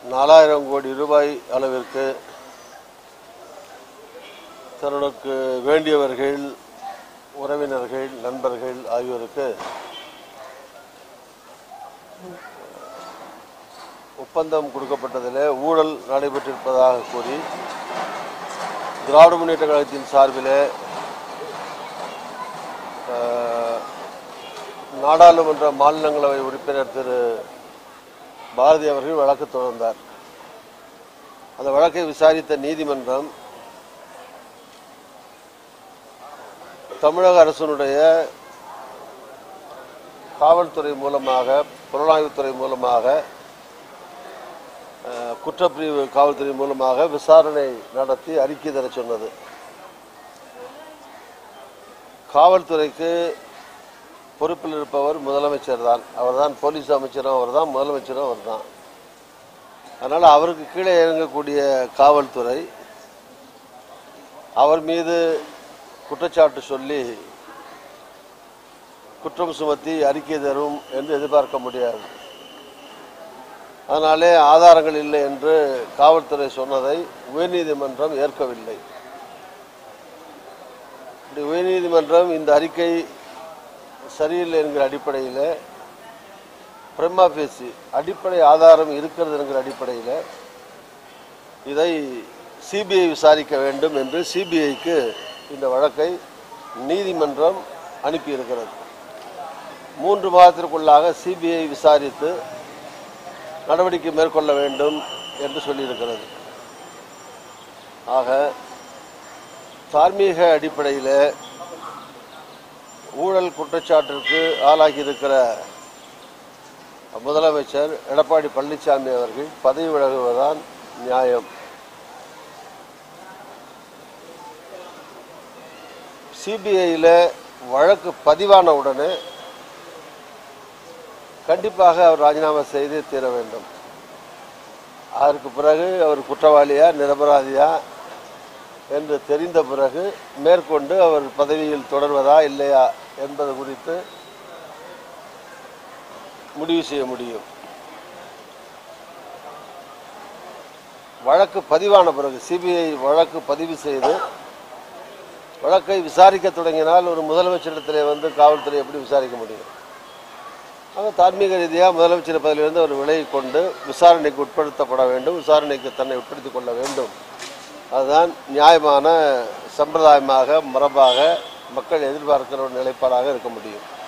நாலாயிரம் கோடி ரூபாய் அளவிற்கு தனக்கு வேண்டியவர்கள் உறவினர்கள் நண்பர்கள் ஆகியோருக்கு ஒப்பந்தம் கொடுக்கப்பட்டதில் ஊழல் நடைபெற்றிருப்பதாக கூறி திராவிட முன்னேற்ற கழகத்தின் சார்பில் அஹ், நாடாளுமன்ற மாநிலங்களவை உறுப்பினர் திரு பாரதி அவர்கள் வழக்கு தொடர்ந்தார் அந்த வழக்கை விசாரித்த நீதிமன்றம் தமிழக அரசினுடைய காவல்துறை மூலமாக புலனாய்வுத்துறை மூலமாக அஹ், குற்றப்பிரிவு காவல்துறை மூலமாக விசாரணை நடத்தி அறிக்கை தர சொன்னது காவல்துறைக்கு பொறுப்பில் இருப்பவர் முதலமைச்சர் தான் அவர்தான் போலீஸ் அமைச்சரும் அவர்தான் முதலமைச்சரும் அவர்தான் அதனால் அவருக்கு கீழே இறங்கக்கூடிய காவல்துறை அவர் மீது குற்றச்சாட்டு சொல்லி குற்றம் சுமத்தி அறிக்கை தரும் என்று எதிர்பார்க்க முடியாது அதனாலே ஆதாரங்கள் இல்லை என்று காவல்துறை சொன்னதை உயர்நீதிமன்றம் ஏற்கவில்லை இப்படி உயர்நீதிமன்றம் இந்த அறிக்கை சரியில்லை என்கிற அடிப்படையில் பிரம்மா பேசி அடிப்படை ஆதாரம் இருக்கிறது என்கிற அடிப்படையில் இதை சிபிஐ விசாரிக்க வேண்டும் என்று சிபிஐக்கு இந்த வழக்கை நீதிமன்றம் அனுப்பியிருக்கிறது மூன்று மாதத்திற்குள்ளாக சிபிஐ விசாரித்து நடவடிக்கை மேற்கொள்ள வேண்டும் என்று சொல்லியிருக்கிறது ஆக தார்மீக அடிப்படையில் ஊழல் குற்றச்சாட்டிற்கு ஆளாகி இருக்கிற முதலமைச்சர் எடப்பாடி பழனிசாமி அவர்கள் பதவி விலகுவதுதான் நியாயம் சிபிஐயில் வழக்கு பதிவான உடனே கண்டிப்பாக அவர் ராஜினாமா செய்து தீர வேண்டும் அதற்கு பிறகு அவர் குற்றவாளியா நிரபராதியா என்று தெரிந்த பிறகு மேற்கொண்டு அவர் பதவியில் தொடர்வதா இல்லையா என்பது குறித்து முடிவு செய்ய முடியும் வழக்கு பதிவான பிறகு சிபிஐ வழக்கு பதிவு செய்து வழக்கை விசாரிக்க தொடங்கினால் ஒரு முதலமைச்சரிடத்திலே வந்து காவல்துறை எப்படி விசாரிக்க முடியும் ஆக தார்மீக ரீதியாக முதலமைச்சர் பதவியிலிருந்து அவர் விலகி கொண்டு விசாரணைக்கு உட்படுத்தப்பட வேண்டும் விசாரணைக்கு தன்னை உட்படுத்திக் கொள்ள வேண்டும் அதுதான் நியாயமான சம்பிரதாயமாக மரபாக மக்கள் எதிர்பார்க்கிற ஒரு நிலைப்பாடாக இருக்க முடியும்